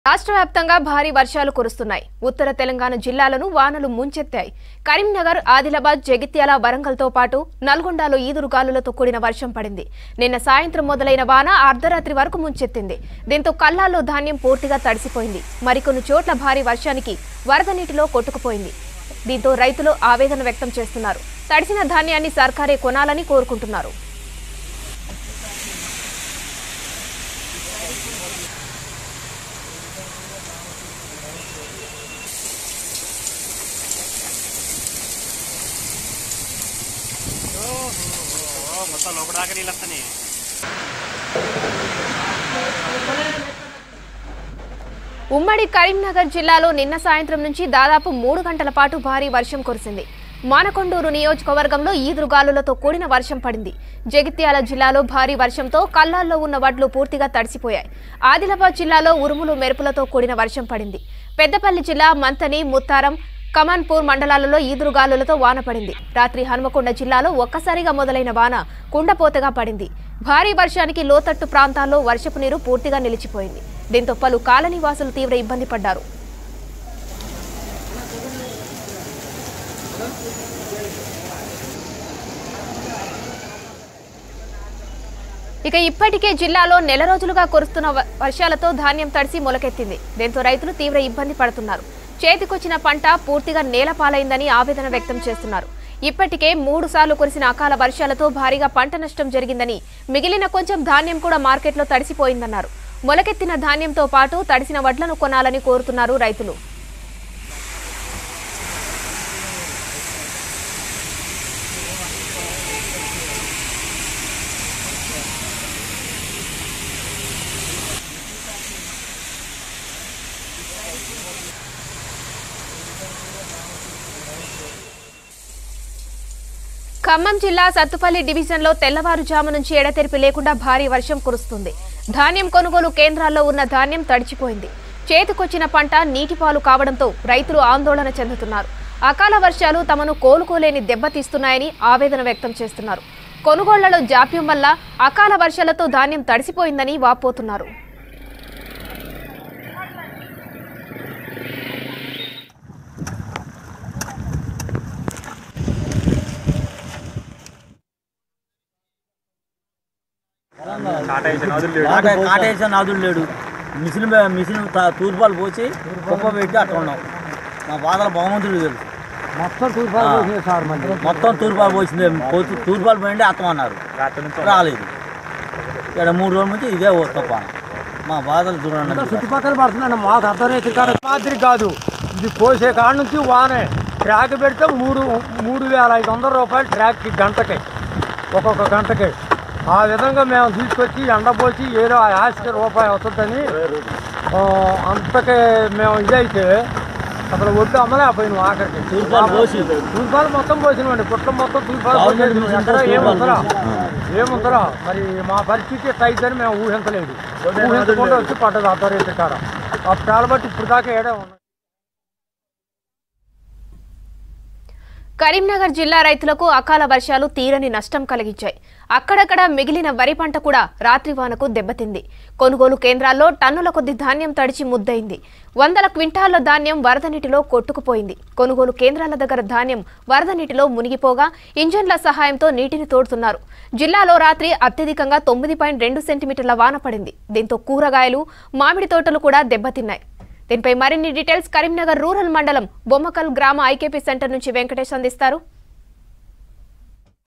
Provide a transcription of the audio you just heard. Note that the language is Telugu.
రాష్ట్ర వ్యాప్తంగా భారీ వర్షాలు కురుస్తున్నాయి ఉత్తర తెలంగాణ జిల్లాలను వానలు ముంచెత్తాయి కరీంనగర్ ఆదిలాబాద్ జగిత్యాల వరంగల్తో పాటు నల్గొండలో ఈదురుగాలులతో కూడిన వర్షం పడింది నిన్న సాయంత్రం మొదలైన వాన అర్ధరాత్రి వరకు ముంచెత్తింది దీంతో కల్లాల్లో ధాన్యం పూర్తిగా తడిసిపోయింది మరికొన్ని చోట్ల భారీ వర్షానికి వరద నీటిలో కొట్టుకుపోయింది దీంతో రైతులు ఆవేదన వ్యక్తం చేస్తున్నారు తడిసిన ధాన్యాన్ని సర్కారే కొనాలని కోరుకుంటున్నారు మొత్తం లోపల దాకా నీళ్ళు వస్తున్నాయి ఉమ్మడి కరీంనగర్ జిల్లాలో నిన్న సాయంత్రం నుంచి దాదాపు మూడు గంటల పాటు భారీ వర్షం కురిసింది మానకొండూరు నియోజకవర్గంలో ఈదురుగాలులతో కూడిన వర్షం పడింది జగిత్యాల జిల్లాలో భారీ వర్షంతో కల్లాల్లో ఉన్న వడ్లు పూర్తిగా తడిసిపోయాయి ఆదిలాబాద్ జిల్లాలో ఉరుములు మెరుపులతో కూడిన వర్షం పడింది పెద్దపల్లి జిల్లా మంతని ముత్తారం కమాన్పూర్ మండలాలలో ఈదురుగాలులతో వాన పడింది రాత్రి హనుమకొండ జిల్లాలో ఒక్కసారిగా మొదలైన వాన కుండపోతగా పడింది భారీ వర్షానికి లోతట్టు ప్రాంతాల్లో వర్షపు నీరు పూర్తిగా నిలిచిపోయింది దీంతో పలు కాలనీవాసులు తీవ్ర ఇబ్బంది పడ్డారు ఇక ఇప్పటికే జిల్లాలో నెల రోజులుగా కురుస్తున్న వ- వర్షాలతో ధాన్యం తడిసి మొలకెత్తింది దీంతో రైతులు తీవ్ర ఇబ్బంది పడుతున్నారు చేతికొచ్చిన పంట పూర్తిగా నేలపాలైందని ఆవేదన వ్యక్తం చేస్తున్నారు ఇప్పటికే మూడు సార్లు కురిసిన అకాల వర్షాలతో భారీగా పంట నష్టం జరిగిందని మిగిలిన కొంచెం ధాన్యం కూడా మార్కెట్లో తడిసిపోయిందన్నారు మొలకెత్తిన ధాన్యంతో పాటు తడిసిన వడ్లను కొనాలని కోరుతున్నారు రైతులు ఖమ్మం జిల్లా సత్తుపల్లి డివిజన్లో తెల్లవారుజాము నుంచి ఎడతెరిపి లేకుండా భారీ వర్షం కురుస్తుంది ధాన్యం కొనుగోలు కేంద్రాల్లో ఉన్న ధాన్యం తడిచిపోయింది చేతికొచ్చిన పంట నీటిపాలు కావడంతో రైతులు ఆందోళన చెందుతున్నారు అకాల వర్షాలు తమను కోలుకోలేని దెబ్బతీస్తున్నాయని ఆవేదన వ్యక్తం చేస్తున్నారు కొనుగోళ్లలో జాప్యం వల్ల అకాల వర్షాలతో ధాన్యం తడిసిపోయిందని వాపోతున్నారు కాట కాటేసిన నాదుడు లేడు మిషన్ మీద- మిషన్ త- తూర్పాలు పోసి కుప్ప పెట్టి అట్లా ఉన్నాం మా బాధలు భగవంతుడు తెలుసు మొత్తం తూర్పాలు ఆ. పోసినాయి సార్ మంది మొత్తం తూర్పాలు పోసింది పోతు- తూర్పాలు పోయింది అత్తమన్నారు రాలేదు ఇక్కడ మూడు రోజుల నుంచి ఇదే తప్ప మా బాధలు అంతా చూడండి చుట్టుపక్కల పడుతున్నాను మాకు అర్థరైతే కాదు మాదిరి కాదు ఇది కోసే కాడ నుంచి వానే ట్రాక్ పెడితే మూడు మూడు వేల ఐదు వందల రూపాయలు ట్రాక్కి గంటకి ఒక్కొక్క గంటకి ఆ విధంగా మేము తీసుకొచ్చి ఎండపోసి ఏదో ఆ ఆశకి రూపాయి అవుతుందని ఆ, అంతకే మేము ఇదైతే అసలు ఒడ్డు అమ్మలేకపోయినాం ఆఖరికి తూర్పాలు పోసి. తూర్పాలు మొత్తం పోసినామండి పుట్ల మొత్తం తూర్పాలు గవర్నమెంట్ పోసేసినాం. మిషన్ ఎక్కడ తూర్పాలు ఏముందరా పోసి. ఏముందరా మరి మా పరిస్థితి ఎట్లా అయితేనే మేము ఊహించలేదు ఊహించకుండా వచ్చి పడ్డది అథారిటీ కాడ ఆ ప్రాణ బట్టి ఇప్పుడు దాకా ఏడే ఉన్నాం కరీంనగర్ జిల్లా రైతులకు అకాల వర్షాలు తీరని నష్టం కలిగించాయి అక్కడక్కడ మిగిలిన వరి పంట కూడా రాత్రి వానకు దెబ్బతింది కొనుగోలు కేంద్రాల్లో టన్నుల కొద్ది ధాన్యం తడిచి ముద్దయింది వందల క్వింటాళ్ల ధాన్యం వరద నీటిలో కొట్టుకుపోయింది కొనుగోలు కేంద్రాల దగ్గర ధాన్యం వరద నీటిలో మునిగిపోగా ఇంజన్ల సహాయంతో నీటిని తోడుతున్నారు జిల్లాలో రాత్రి అత్యధికంగా తొమ్మిది పాయింట్ రెండు సెంటీమీటర్ల వాన పడింది దీంతో కూరగాయలు మామిడి తోటలు కూడా దెబ్బతిన్నాయి దీనిపై మరిన్ని డీటెయిల్స్ కరీంనగర్ రూరల్ మండలం బొమ్మకల్ గ్రామ ఐకేపీ సెంటర్ నుంచి వెంకటేష్ అందిస్తారు